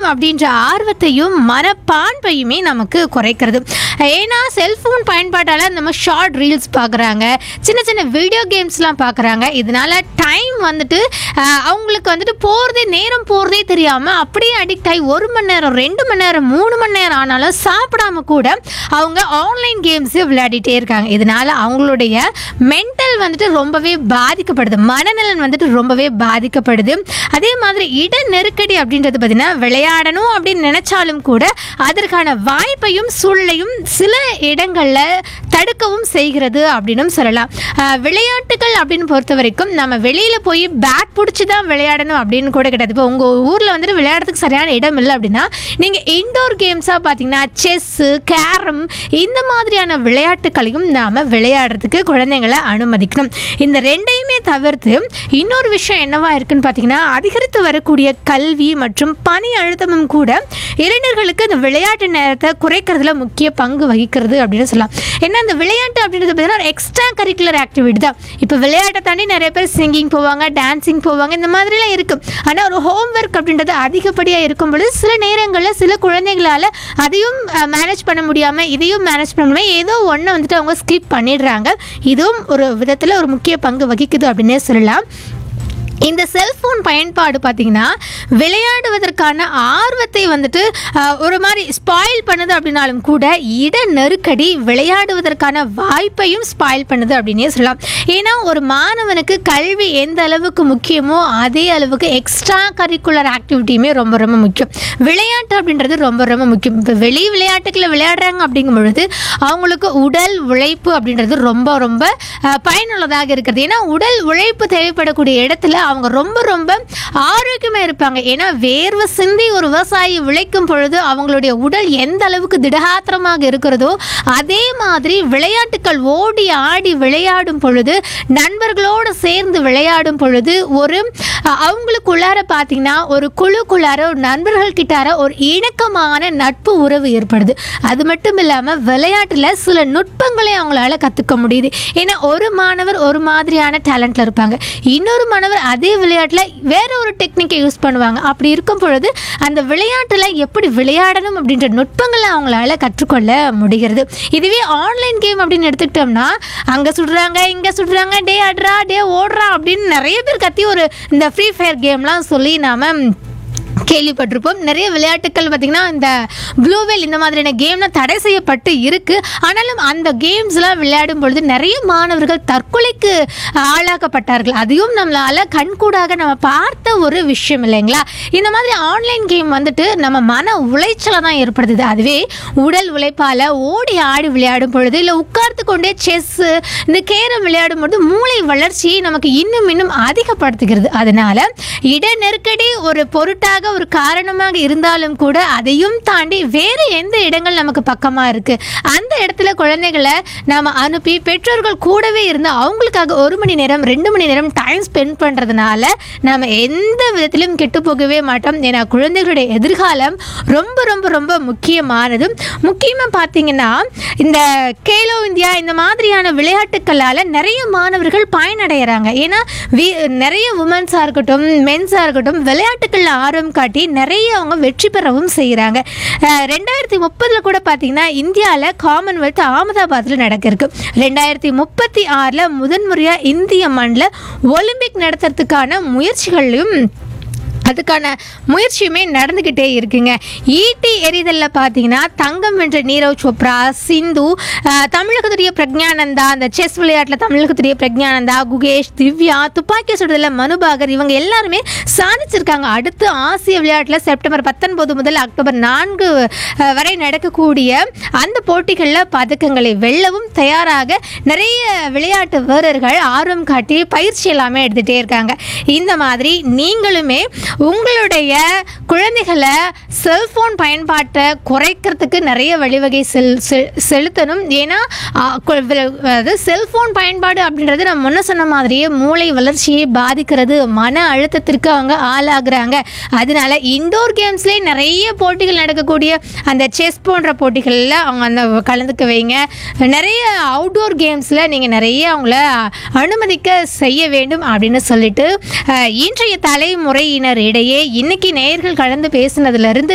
அப்படின்ற ஆர்வத்தையும் மனப்பான்பையுமே நமக்கு குறைக்கிறது ஏன்னா செல்ஃபோன் பயன்பாட்டால் நம்ம ஷார்ட் ரீல்ஸ் பார்க்குறாங்க சின்ன சின்ன வீடியோ கேம்ஸ்லாம் பார்க்குறாங்க இதனால டைம் வந்துட்டு அஹ், அவங்களுக்கு வந்துட்டு போகிறதே நேரம் போகிறதே தெரியாமல் அப்படியே அடிக்ட் ஆகி ஒரு மணி நேரம் ரெண்டு மணி நேரம் மூணு மணி நேரம் ஆனாலும் சாப்பிடாம கூட அவங்க ஆன்லைன் கேம்ஸே விளையாடிட்டே இருக்காங்க இதனால அவங்களுடைய மென்டல் வந்துட்டு ரொம்பவே பாதிக்கப்படுது மனநலன் வந்துட்டு ரொம்பவே பாதிக்கப்படுது அதே மாதிரி இட நெருக்கடி அப்படின்றது பார்த்தீங்கன்னா விளையாடணும் அப்படின்னு நினைச்சாலும் கூட அதற்கான வாய்ப்பையும் சூழலையும் சில இடங்களில் தடுக்கவும் செய்கிறது அப்படின்னும் சொல்லலாம் அஹ் விளையாட்டுகள் அப்படின்னு பொறுத்த வரைக்கும் நம்ம வெளியில் போய் பேட் பிடிச்சி தான் விளையாடணும் அப்படின்னு கூட கிடையாது இப்போ உங்கள் ஊரில் வந்துட்டு விளையாடுறதுக்கு சரியான இடம் இல்லை அப்படின்னா நீங்கள் இன்டோர் கேம்ஸாக பார்த்தீங்கன்னா செஸ்ஸு கேரம் இந்த மாதிரியான விளையாட்டுகளையும் நாம் விளையாடுறதுக்கு குழந்தைங்களை அனுமதிக்கணும் இந்த ரெண்டையுமே தவிர்த்து இன்னொரு விஷயம் என்னவா இருக்குன்னு பார்த்தீங்கன்னா அதிகரித்து வரக்கூடிய கல்வி மற்றும் பணி அழுத்தமும் கூட இளைஞர்களுக்கு இந்த விளையாட்டு நேரத்தை குறைக்கிறதுல முக்கிய பங்கு வகிக்கிறது அப்படின்னு சொல்லலாம் ஏன்னா இந்த விளையாட்டு அப்படின்றது பார்த்தீங்கன்னா ஒரு எக்ஸ்ட்ரா கரிக்குலர் ஆக்டிவிட்டி தான் இப்போ விளையாட்டை தாண்டி நிறைய பேர் சிங்கிங் போவாங்க டான்சிங் போவாங்க இந்த மாதிரிலாம் இருக்கும் ஆனால் ஒரு ஹோம் ஒர்க் அப்படின்றது அதிகப்படியாக இருக்கும் பொழுது சில நேரங்களில் சில குழந்தைகளால் அதையும் மேனேஜ் பண்ண முடியாமல் இதையும் மேனேஜ் பண்ண முடியாமல் ஏதோ ஒன்று வந்துட்டு அவங்க ஸ்கிப் பண்ணிடுறாங்க இதுவும் ஒரு விதத்தில் ஒரு முக்கிய பங்கு வகிக்குது அப்படின்னே சொல்லலாம் இந்த செல்ஃபோன் பயன்பாடு பார்த்தீங்கன்னா விளையாடுவதற்கான ஆர்வத்தை வந்துட்டு அஹ், ஒரு மாதிரி ஸ்பாயில் பண்ணுது அப்படின்னாலும் கூட இட நெருக்கடி விளையாடுவதற்கான வாய்ப்பையும் ஸ்பாயில் பண்ணுது அப்படின்னே சொல்லலாம் ஏன்னா ஒரு மாணவனுக்கு கல்வி எந்த அளவுக்கு முக்கியமோ அதே அளவுக்கு எக்ஸ்ட்ரா கரிக்குலர் ஆக்டிவிட்டியுமே ரொம்ப ரொம்ப முக்கியம் விளையாட்டு அப்படின்றது ரொம்ப ரொம்ப முக்கியம் இப்போ வெளி விளையாட்டுக்களை விளையாடுறாங்க அப்படிங்கும் பொழுது அவங்களுக்கு உடல் உழைப்பு அப்படின்றது ரொம்ப ரொம்ப அஹ், பயனுள்ளதாக இருக்கிறது ஏன்னா உடல் உழைப்பு தேவைப்படக்கூடிய இடத்துல அவங்க ரொம்ப ரொம்ப ஆரோக்கியமாக இருப்பாங்க ஏன்னா வேர்வை சிந்தி ஒரு விவசாயி விளைக்கும் பொழுது அவங்களுடைய உடல் எந்த அளவுக்கு திடகாத்திரமாக இருக்கிறதோ அதே மாதிரி விளையாட்டுக்கள் ஓடி ஆடி விளையாடும் பொழுது நண்பர்களோடு சேர்ந்து விளையாடும் பொழுது ஒரு அஹ், அவங்களுக்குள்ளார பார்த்தீங்கன்னா ஒரு குழுக்குள்ளார ஒரு நண்பர்கள் கிட்டார ஒரு இணக்கமான நட்பு உறவு ஏற்படுது அது மட்டும் இல்லாமல் விளையாட்டில் சில நுட்பங்களை அவங்களால கற்றுக்க முடியுது ஏன்னா ஒரு மாணவர் ஒரு மாதிரியான டேலண்ட்ல இருப்பாங்க இன்னொரு மாணவர் அதே விளையாட்டில் வேற ஒரு டெக்னிக்கை யூஸ் பண்ணுவாங்க அப்படி இருக்கும் பொழுது அந்த விளையாட்டில் எப்படி விளையாடணும் அப்படின்ற நுட்பங்களை அவங்களால கற்றுக்கொள்ள முடிகிறது இதுவே ஆன்லைன் கேம் அப்படின்னு எடுத்துக்கிட்டோம்னா அங்கே சுடுறாங்க இங்கே சுடுறாங்க டே அட்ரா டே ஓடுறா அப்படின்னு நிறைய பேர் கத்தி ஒரு இந்த ஃப்ரீ ஃபயர் கேம்லாம் சொல்லி நாம கேள்விப்பட்டிருப்போம் நிறைய விளையாட்டுகள் பார்த்திங்கன்னா இந்த ப்ளூவேல் இந்த மாதிரியான கேம்லாம் தடை செய்யப்பட்டு இருக்குது ஆனாலும் அந்த கேம்ஸ்லாம் விளையாடும் பொழுது நிறைய மாணவர்கள் தற்கொலைக்கு ஆளாக்கப்பட்டார்கள் அதையும் நம்மளால் கண்கூடாக நம்ம பார்த்த ஒரு விஷயம் இல்லைங்களா இந்த மாதிரி ஆன்லைன் கேம் வந்துட்டு நம்ம மன உளைச்சலை தான் ஏற்படுத்துது அதுவே உடல் உழைப்பால் ஓடி ஆடி விளையாடும் பொழுது இல்லை உட்கார்ந்து கொண்டே செஸ்ஸு இந்த கேரம் விளையாடும் பொழுது மூளை வளர்ச்சியை நமக்கு இன்னும் இன்னும் அதிகப்படுத்துகிறது அதனால இட நெருக்கடி ஒரு பொருட்டாக ஒரு காரணமாக இருந்தாலும் கூட அதையும் தாண்டி வேறு எந்த இடங்கள் நமக்கு பக்கமாக இருக்குது அந்த இடத்துல குழந்தைகளை நாம் அனுப்பி பெற்றோர்கள் கூடவே இருந்து அவங்களுக்காக ஒரு மணி நேரம் ரெண்டு மணி நேரம் டைம் ஸ்பெண்ட் பண்ணுறதுனால நம்ம எந்த விதத்திலும் கெட்டு போகவே மாட்டோம் ஏன்னா குழந்தைகளுடைய எதிர்காலம் ரொம்ப ரொம்ப ரொம்ப முக்கியமானது முக்கியமாக பார்த்தீங்கன்னா இந்த கேலோ இந்தியா இந்த மாதிரியான விளையாட்டுக்களால் நிறைய மாணவர்கள் பயனடைகிறாங்க ஏன்னா வி நிறைய உமன்ஸாக இருக்கட்டும் மென்ஸாக இருக்கட்டும் விளையாட்டுகளில் ஆர்வம் காட்டி நிறைய அவங்க வெற்றி பெறவும் செய்கிறாங்க ரெண்டாயிரத்தி முப்பதில் கூட பார்த்தீங்கன்னா இந்தியாவில் காமன்வெல்த் அகமதாபாத்தில் நடக்க இருக்கு ரெண்டாயிரத்தி முப்பத்தி ஆறில் முதன்முறையாக இந்திய மண்ணில் ஒலிம்பிக் நடத்துறதுக்கான முயற்சிகளையும் அதுக்கான முயற்சியுமே நடந்துக்கிட்டே இருக்குங்க ஈட்டி எறிதலில் பார்த்தீங்கன்னா தங்கம் வென்ற நீரவ் சோப்ரா சிந்து அஹ், தமிழகத்துடைய பிரக்ஞானந்தா அந்த செஸ் விளையாட்டில் தமிழகத்துடைய பிரக்ஞானந்தா குகேஷ் திவ்யா துப்பாக்கி சுடுதலில் மனுபாகர் இவங்க எல்லாருமே சாதிச்சிருக்காங்க அடுத்து ஆசிய விளையாட்டில் செப்டம்பர் பத்தொன்பது முதல் அக்டோபர் நான்கு அஹ், வரை நடக்கக்கூடிய அந்த போட்டிகளில் பதக்கங்களை வெல்லவும் தயாராக நிறைய விளையாட்டு வீரர்கள் ஆர்வம் காட்டி பயிற்சி எல்லாமே எடுத்துகிட்டே இருக்காங்க இந்த மாதிரி நீங்களுமே உங்களுடைய குழந்தைகளை செல்ஃபோன் பயன்பாட்டை குறைக்கிறதுக்கு நிறைய வழிவகை செல் செல்- செலுத்தணும் ஏன்னா ஆ, கு- வி- அதாவது செல்ஃபோன் பயன்பாடு அப்படின்றது நம்ம முன்ன சொன்ன மாதிரியே மூளை வளர்ச்சியை பாதிக்கிறது மன அழுத்தத்திற்கு அவங்க ஆளாகிறாங்க அதனால இண்டோர் கேம்ஸ்லேயே நிறைய போட்டிகள் நடக்கக்கூடிய அந்த செஸ் போன்ற போட்டிகளில் அவங்க அந்த கலந்துக்க வைங்க நிறைய அவுட்டோர் கேம்ஸில் நீங்கள் நிறைய அவங்கள அனுமதிக்க செய்ய வேண்டும் அப்படின்னு சொல்லிட்டு அஹ், இன்றைய தலைமுறையினர் இடையே இன்னைக்கு நேயர்கள் கலந்து பேசினதுலேருந்து